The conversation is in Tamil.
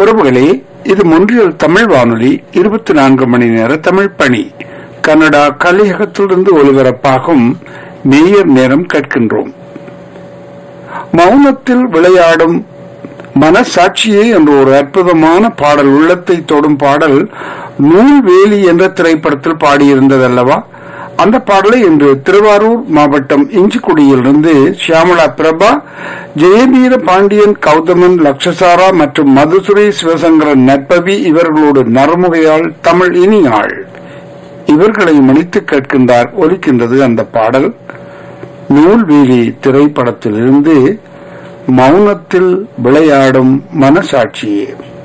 உறவுகளே இது மொன்றியல் தமிழ் வானொலி இருபத்தி நான்கு மணி நேர தமிழ் பணி கனடா கலையகத்திலிருந்து ஒலிபரப்பாகும் மேயர் நேரம் கேட்கின்றோம் மௌனத்தில் விளையாடும் மனசாட்சியே என்ற ஒரு அற்புதமான பாடல் உள்ளத்தை தொடும் பாடல் நூல்வேலி என்ற திரைப்படத்தில் பாடியிருந்ததல்லவா அந்த பாடலை இன்று திருவாரூர் மாவட்டம் இஞ்சிக்குடியிலிருந்து சியாமலா பிரபா ஜெயவீர பாண்டியன் கௌதமன் லக்ஷசாரா மற்றும் மதுசுரை சிவசங்கரன் நற்பவி இவர்களோடு நறுமுகையால் தமிழ் இனியாள் இவர்களை மன்னித்து கேட்கின்றார் ஒலிக்கின்றது அந்த பாடல் நூல்வேலி திரைப்படத்திலிருந்து மௌனத்தில் விளையாடும் மனசாட்சியே